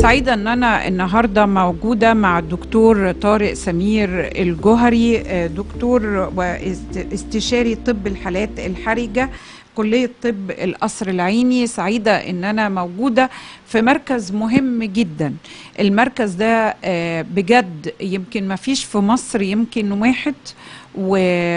سعيدة ان انا النهاردة موجودة مع الدكتور طارق سمير الجوهري آه، دكتور واستشاري طب الحالات الحرجة كلية طب القصر العيني سعيدة ان انا موجودة في مركز مهم جدا المركز ده آه، بجد يمكن ما فيش في مصر يمكن واحد و...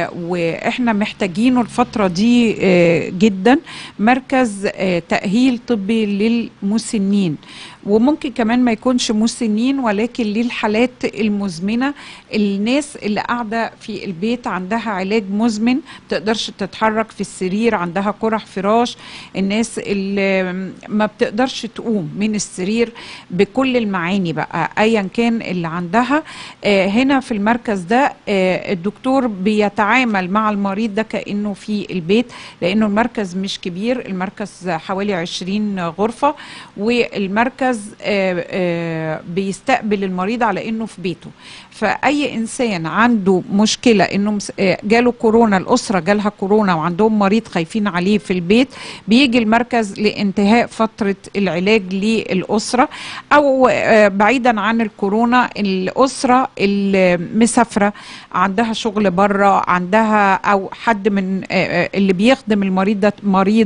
واحنا محتاجينه الفترة دي آه، جدا مركز آه، تأهيل طبي للمسنين وممكن كمان ما يكونش مسنين ولكن للحالات المزمنة الناس اللي قاعدة في البيت عندها علاج مزمن تقدرش تتحرك في السرير عندها قرح فراش الناس اللي ما بتقدرش تقوم من السرير بكل المعاني بقى ايا كان اللي عندها آه، هنا في المركز ده آه، الدكتور بيتعامل مع المريض ده كأنه في البيت لأنه المركز مش كبير المركز حوالي 20 غرفة والمركز آه، آه، بيستقبل المريض على انه في بيته فاي انسان عنده مشكله انه مس- آه، جاله كورونا الاسره جالها كورونا وعندهم مريض خايفين عليه في البيت بيجي المركز لانتهاء فتره العلاج للاسره او آه، بعيدا عن الكورونا الاسره المسافره عندها شغل بره عندها او حد من آه، آه، اللي بيخدم المريض ده مريض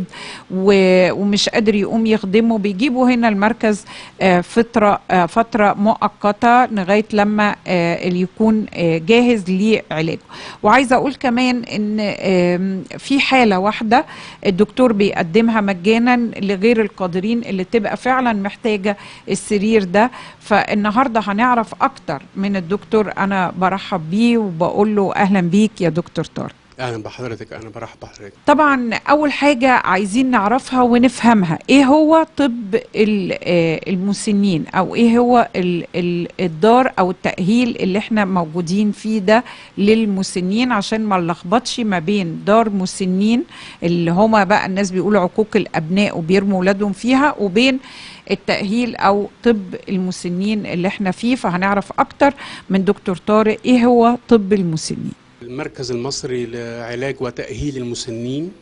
و- ومش قادر يقوم يخدمه بيجيبوا هنا المركز آه، فتره آه، فتره مؤقته لغايه لما آه، اللي يكون آه، جاهز لعلاجه وعايزه اقول كمان ان آم، في حاله واحده الدكتور بيقدمها مجانا لغير القادرين اللي تبقى فعلا محتاجه السرير ده فالنهارده هنعرف اكتر من الدكتور انا برحب بيه وبقول له اهلا بيك يا دكتور طارق اهلا بحضرتك انا برحب بحضرتك طبعا اول حاجه عايزين نعرفها ونفهمها ايه هو طب ال- آه، المسنين او ايه هو ال- ال- الدار او التاهيل اللي احنا موجودين فيه ده للمسنين عشان ما نلخبطش ما بين دار مسنين اللي هما بقى الناس بيقولوا عقوق الابناء وبيرموا اولادهم فيها وبين التأهيل أو طب المسنين اللي احنا فيه فهنعرف أكتر من دكتور طارق إيه هو طب المسنين المركز المصري لعلاج وتأهيل المسنين أم،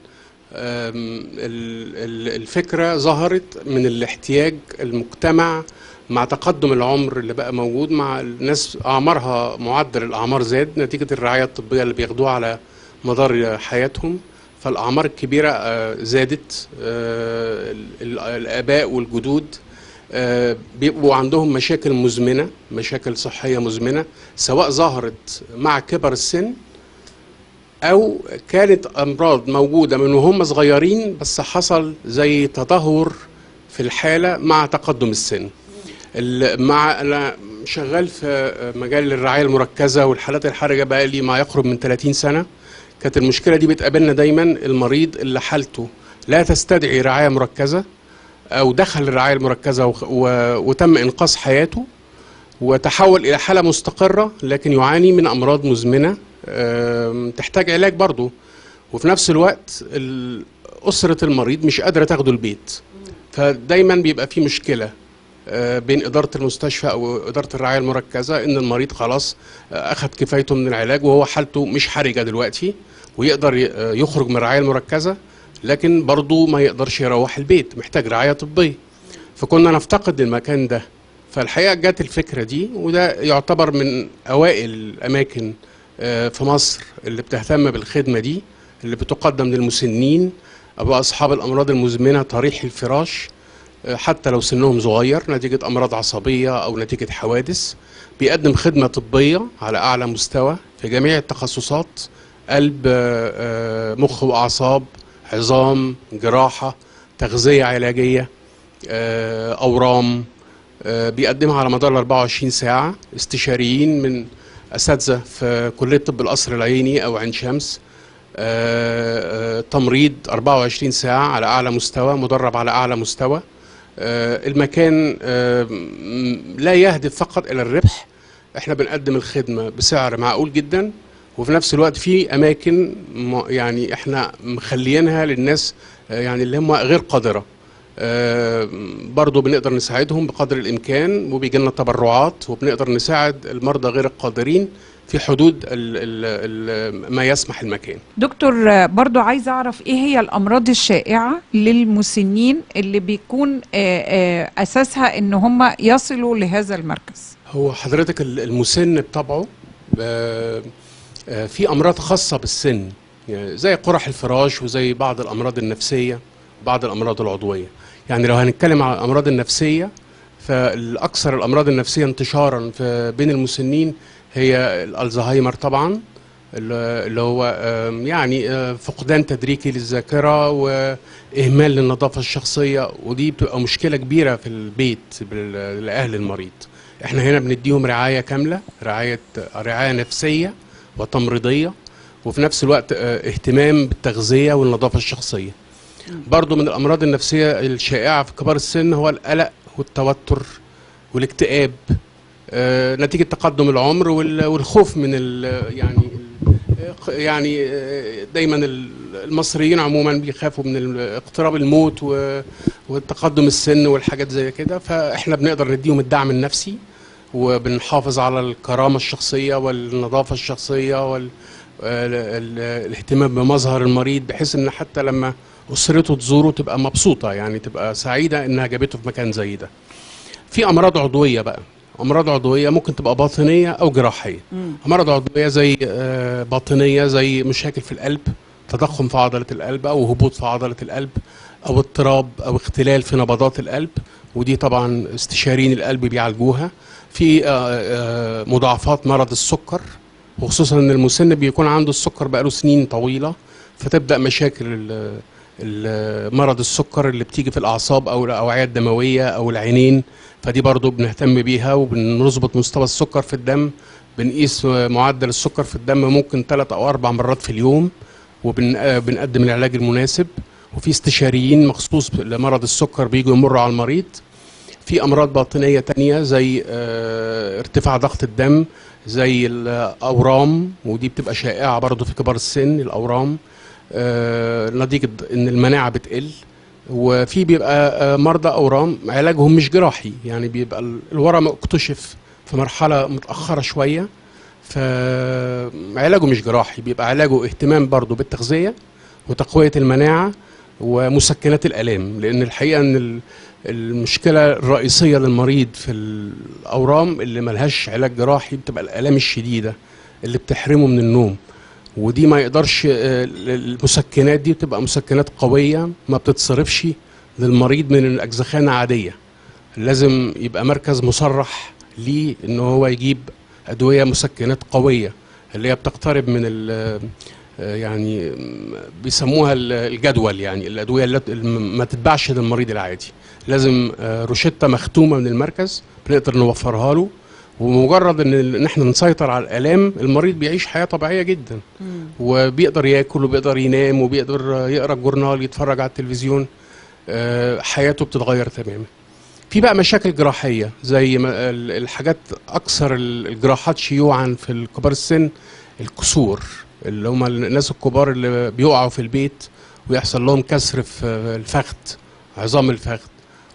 ال- ال- الفكرة ظهرت من الاحتياج المجتمع مع تقدم العمر اللي بقى موجود مع الناس أعمارها معدل الأعمار زاد نتيجة الرعاية الطبية اللي بياخدوها على مدار حياتهم فالأعمار الكبيرة آه، زادت آه، ال- ال- الآباء والجدود آه، بيبقوا عندهم مشاكل مزمنة مشاكل صحية مزمنة سواء ظهرت مع كبر السن أو كانت أمراض موجودة من وهم صغيرين بس حصل زي تدهور في الحالة مع تقدم السن ال- مع أنا شغال في مجال الرعاية المركزة والحالات الحرجة بقى لي ما يقرب من 30 سنة كانت المشكلة دي بتقابلنا دايما المريض اللي حالته لا تستدعي رعاية مركزة أو دخل الرعاية المركزة وخ- و- وتم إنقاذ حياته وتحول إلى حالة مستقرة لكن يعاني من أمراض مزمنة آم، تحتاج علاج برضه وفي نفس الوقت ال- أسرة المريض مش قادرة تاخده البيت فدايما بيبقى في مشكلة آه، بين إدارة المستشفى أو إدارة الرعاية المركزة إن المريض خلاص آه، أخذ كفايته من العلاج وهو حالته مش حرجة دلوقتي ويقدر ي- آه، يخرج من الرعاية المركزة لكن برضه ما يقدرش يروح البيت محتاج رعاية طبية فكنا نفتقد المكان ده فالحقيقة جت الفكرة دي وده يعتبر من أوائل الأماكن آه، في مصر اللي بتهتم بالخدمة دي اللي بتقدم للمسنين أو أصحاب الأمراض المزمنة طريح الفراش آه، حتى لو سنهم صغير نتيجة أمراض عصبية أو نتيجة حوادث بيقدم خدمة طبية على أعلى مستوى في جميع التخصصات قلب آه، آه، مخ وأعصاب عظام جراحة تغذية علاجية آه، أورام آه، بيقدمها على مدار ال 24 ساعة استشاريين من أساتذة في كلية طب القصر العيني أو عين شمس آه، آه، تمريض 24 ساعة على أعلى مستوى مدرب على أعلى مستوى آه، المكان آه، م- لا يهدف فقط إلى الربح احنا بنقدم الخدمة بسعر معقول جدا وفي نفس الوقت في أماكن م- يعني احنا مخليينها للناس آه، يعني اللي هم غير قادرة آه، برضو بنقدر نساعدهم بقدر الإمكان وبيجي لنا تبرعات وبنقدر نساعد المرضى غير القادرين في حدود ال ال ال ما يسمح المكان دكتور آه، برضو عايزة أعرف إيه هي الأمراض الشائعة للمسنين اللي بيكون آه، آه، أساسها إن هم يصلوا لهذا المركز هو حضرتك ال- المسن بطبعه آه، آه، في امراض خاصه بالسن يعني زي قرح الفراش وزي بعض الامراض النفسيه وبعض الامراض العضويه يعني لو هنتكلم على الامراض النفسيه فالاكثر الامراض النفسيه انتشارا في بين المسنين هي الالزهايمر طبعا اللي اللي هو آم، يعني آه، فقدان تدريجي للذاكره واهمال للنظافه الشخصيه ودي بتبقى مشكله كبيره في البيت بال- لاهل المريض احنا هنا بنديهم رعايه كامله رعايه رعايه نفسيه وتمريضيه وفي نفس الوقت آه، اهتمام بالتغذيه والنظافه الشخصيه برضو من الامراض النفسيه الشائعه في كبار السن هو القلق والتوتر والاكتئاب آه، نتيجه تقدم العمر وال- والخوف من ال يعني ال- يعني آه، دايما ال- المصريين عموما بيخافوا من ال- اقتراب الموت و- والتقدم السن والحاجات زي كده فاحنا بنقدر نديهم الدعم النفسي وبنحافظ على الكرامه الشخصيه والنظافه الشخصيه وال ال- ال- الاهتمام بمظهر المريض بحيث ان حتى لما اسرته تزوره تبقى مبسوطه يعني تبقى سعيده انها جابته في مكان زي ده. في امراض عضويه بقى امراض عضويه ممكن تبقى باطنيه او جراحيه. امراض عضويه زي آه، باطنيه زي مشاكل في القلب تضخم في عضله القلب او هبوط في عضله القلب او اضطراب او اختلال في نبضات القلب ودي طبعا استشاريين القلب بيعالجوها. في آه، آه، مضاعفات مرض السكر وخصوصا ان المسن بيكون عنده السكر بقاله سنين طويله فتبدا مشاكل ال- ال- مرض السكر اللي بتيجي في الاعصاب او الاوعيه الدمويه او العينين فدي برضو بنهتم بيها وبنظبط مستوى السكر في الدم بنقيس معدل السكر في الدم ممكن ثلاث او اربع مرات في اليوم وبنقدم العلاج المناسب وفي استشاريين مخصوص لمرض السكر بيجوا يمروا على المريض في امراض باطنيه تانية زي آه، ارتفاع ضغط الدم زي الاورام ودي بتبقى شائعه برضو في كبار السن الاورام آه، نتيجه ان المناعه بتقل وفي بيبقى آه، مرضى اورام علاجهم مش جراحي يعني بيبقى ال- الورم اكتشف في مرحله متاخره شويه فعلاجه مش جراحي بيبقى علاجه اهتمام برضو بالتغذيه وتقويه المناعه ومسكنات الالام لان الحقيقه ان ال- المشكله الرئيسيه للمريض في الاورام اللي ملهاش علاج جراحي بتبقى الالام الشديده اللي بتحرمه من النوم ودي ما يقدرش آه، المسكنات دي بتبقى مسكنات قويه ما بتتصرفش للمريض من الاجزخانه عاديه لازم يبقى مركز مصرح ليه ان هو يجيب ادويه مسكنات قويه اللي هي بتقترب من ال آه، يعني م- بيسموها ال- الجدول يعني الادويه اللي اللي ما تتباعش للمريض العادي لازم آه، روشته مختومه من المركز بنقدر نوفرها له ومجرد ان ال- ان احنا نسيطر على الالام المريض بيعيش حياه طبيعيه جدا وبيقدر ياكل وبيقدر ينام وبيقدر آه، يقرا الجورنال يتفرج على التلفزيون آه، حياته بتتغير تماما في بقى مشاكل جراحيه زي ما ال- الحاجات اكثر ال- الجراحات شيوعا في الكبار السن الكسور اللي هم الناس الكبار اللي بيقعوا في البيت ويحصل لهم كسر في الفخذ عظام الفخذ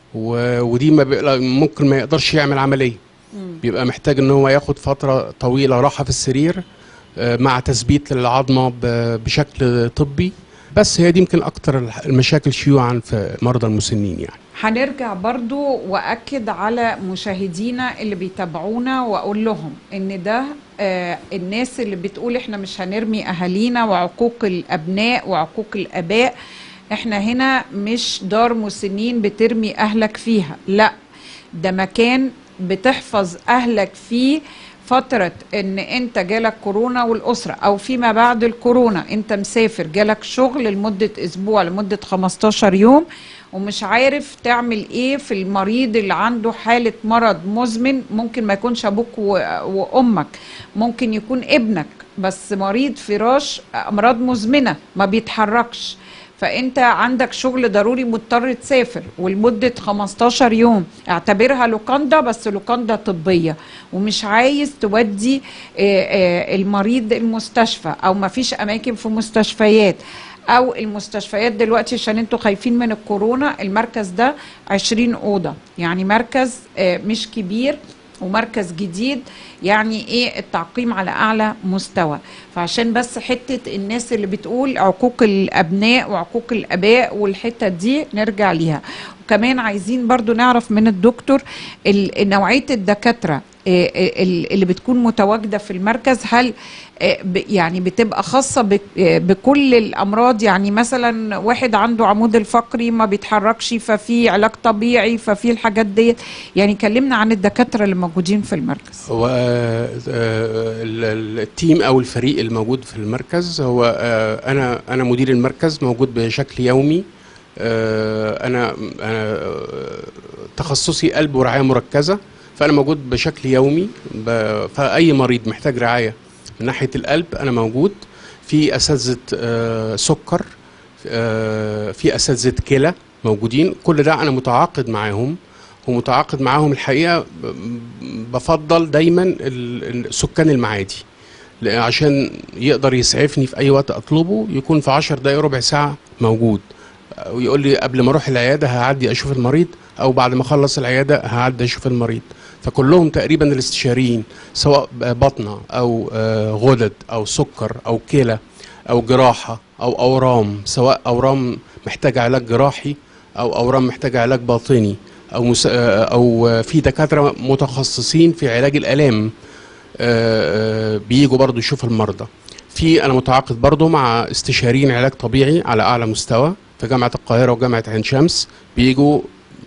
و- ودي ما بيقل- ممكن ما يقدرش يعمل عمليه بيبقى محتاج ان هو ياخد فتره طويله راحه في السرير آه، مع تثبيت للعظمه ب- بشكل طبي بس هي دي يمكن اكتر الح- المشاكل شيوعا في مرضى المسنين يعني هنرجع برضو وأكد على مشاهدينا اللي بيتابعونا وأقول لهم إن ده آه الناس اللي بتقول إحنا مش هنرمي أهالينا وعقوق الأبناء وعقوق الآباء إحنا هنا مش دار مسنين بترمي أهلك فيها لا ده مكان بتحفظ أهلك فيه فترة ان انت جالك كورونا والاسرة او فيما بعد الكورونا انت مسافر جالك شغل لمدة اسبوع لمدة 15 يوم ومش عارف تعمل ايه في المريض اللي عنده حالة مرض مزمن ممكن ما يكونش ابوك و- وامك ممكن يكون ابنك بس مريض فراش امراض مزمنة ما بيتحركش فانت عندك شغل ضروري مضطر تسافر ولمدة 15 يوم اعتبرها لوكاندا بس لوكاندا طبية ومش عايز تودي آه، آه، المريض المستشفى او ما فيش اماكن في مستشفيات او المستشفيات دلوقتي عشان انتوا خايفين من الكورونا المركز ده 20 اوضه يعني مركز آه، مش كبير ومركز جديد يعني ايه التعقيم على اعلى مستوى فعشان بس حته الناس اللي بتقول عقوق الابناء وعقوق الاباء والحته دي نرجع ليها وكمان عايزين برضو نعرف من الدكتور ال- نوعيه الدكاتره آه، آه، ال- اللي بتكون متواجده في المركز هل آه، ب- يعني بتبقى خاصه بك- آه، بكل الامراض يعني مثلا واحد عنده عمود الفقري ما بيتحركش ففي علاج طبيعي ففي الحاجات ديت يعني كلمنا عن الدكاتره اللي موجودين في المركز هو آه، آه، ال- ال- التيم او الفريق الموجود في المركز هو آه، انا انا مدير المركز موجود بشكل يومي آه، انا انا آه، تخصصي قلب ورعايه مركزه فانا موجود بشكل يومي ب- فاي مريض محتاج رعايه من ناحيه القلب انا موجود في اساتذه آه، سكر آه، في اساتذه كلى موجودين كل ده انا متعاقد معاهم ومتعاقد معاهم الحقيقه ب- بفضل دايما ال- ال- سكان المعادي لأ- عشان يقدر يسعفني في اي وقت اطلبه يكون في 10 دقايق ربع ساعه موجود ويقول لي قبل ما اروح العياده هعدي اشوف المريض او بعد ما اخلص العياده هعدي اشوف المريض فكلهم تقريبا الاستشاريين سواء بطنه او آه، غدد او سكر او كلى او جراحه او اورام سواء اورام محتاجه علاج جراحي او اورام محتاجه علاج باطني او مس... آه، او آه، في دكاتره متخصصين في علاج الالام آه، آه، بيجوا برضو يشوفوا المرضى في انا متعاقد برضو مع استشاريين علاج طبيعي على اعلى مستوى في جامعه القاهره وجامعه عين شمس بيجوا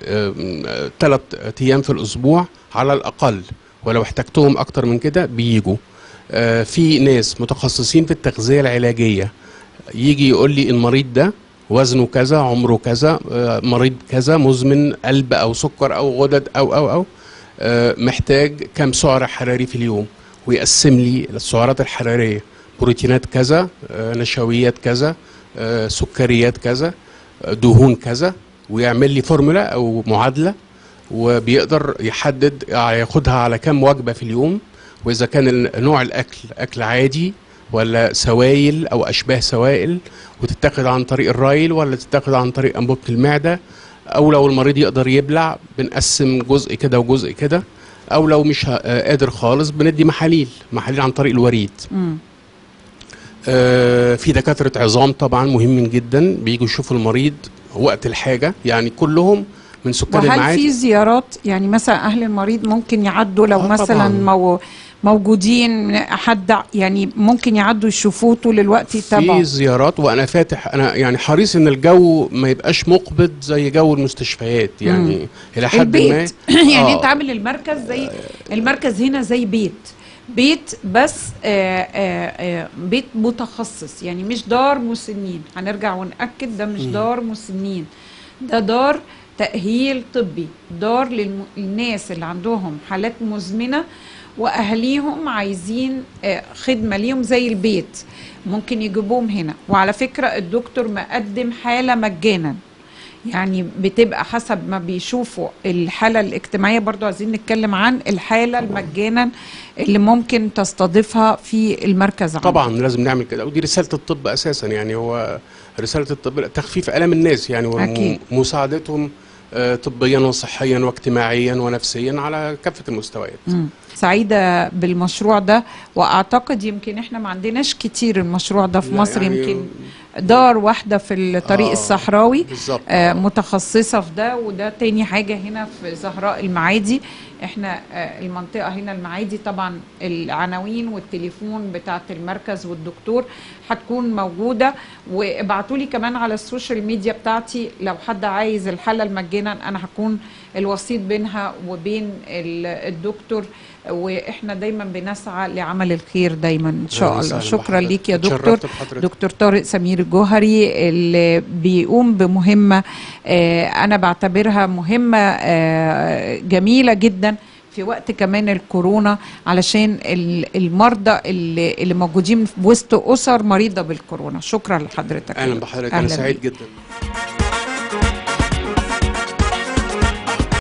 ثلاث ايام في الاسبوع على الاقل ولو احتجتهم اكتر من كده بيجوا آه، في ناس متخصصين في التغذيه العلاجيه يجي يقول لي المريض ده وزنه كذا عمره كذا آه، مريض كذا مزمن قلب او سكر او غدد او او او آه، محتاج كم سعر حراري في اليوم ويقسم لي السعرات الحراريه بروتينات كذا آه، نشويات كذا آه، سكريات كذا آه، دهون كذا ويعمل لي فورمولا او معادله وبيقدر يحدد ياخدها على كم وجبه في اليوم واذا كان ال- نوع الاكل اكل عادي ولا سوائل او اشباه سوائل وتتاخد عن طريق الرايل ولا تتاخد عن طريق انبوبه المعده او لو المريض يقدر يبلع بنقسم جزء كده وجزء كده او لو مش ه- آه، قادر خالص بندي محاليل محاليل عن طريق الوريد مم. آه، في دكاترة عظام طبعا مهمين جدا بيجوا يشوفوا المريض وقت الحاجة يعني كلهم من سكان وهل المعادي في زيارات يعني مثلا اهل المريض ممكن يعدوا لو آه مثلا طبعاً. مو موجودين حد يعني ممكن يعدوا يشوفوه طول الوقت يتابعوا في زيارات وانا فاتح انا يعني حريص ان الجو ما يبقاش مقبض زي جو المستشفيات يعني الى حد ما البيت يعني آه. انت عامل المركز زي المركز هنا زي بيت بيت بس آه آه آه بيت متخصص يعني مش دار مسنين هنرجع ونأكد ده مش دار مسنين ده دار تأهيل طبي دار للم- للناس اللي عندهم حالات مزمنة وأهليهم عايزين آه، خدمة ليهم زي البيت ممكن يجيبوهم هنا وعلى فكرة الدكتور مقدم حالة مجانا يعني بتبقى حسب ما بيشوفوا الحالة الاجتماعية برضو عايزين نتكلم عن الحالة المجانا اللي ممكن تستضيفها في المركز عندنا. طبعا لازم نعمل كده ودي رسالة الطب اساسا يعني هو رسالة الطب تخفيف الام الناس يعني أكيد. ومساعدتهم آه، طبيا وصحيا واجتماعيا ونفسيا على كافة المستويات مم. سعيدة بالمشروع ده وأعتقد يمكن إحنا ما عندناش كتير المشروع ده في لا مصر يعني- يمكن دار واحدة في الطريق آه، الصحراوي بالظبط آه، متخصصة في ده وده تاني حاجة هنا في زهراء المعادي احنا آه، المنطقة هنا المعادي طبعا العناوين والتليفون بتاعة المركز والدكتور هتكون موجودة وابعتوا لي كمان على السوشيال ميديا بتاعتي لو حد عايز الحالة المجانا انا هكون الوسيط بينها وبين ال- الدكتور واحنا دايما بنسعى لعمل الخير دايما ان شاء أهلاً الله وسهلاً شكرا بحضرتك. ليك يا دكتور اتشرفت بحضرتك. دكتور طارق سمير الجوهري اللي بيقوم بمهمة آه، أنا بعتبرها مهمة آه، جميلة جدا في وقت كمان الكورونا علشان ال- المرضى اللي, اللي موجودين في وسط أسر مريضة بالكورونا شكرا لحضرتك يا اهلا دكتور. بحضرتك أهلاً انا سعيد بيك. جدا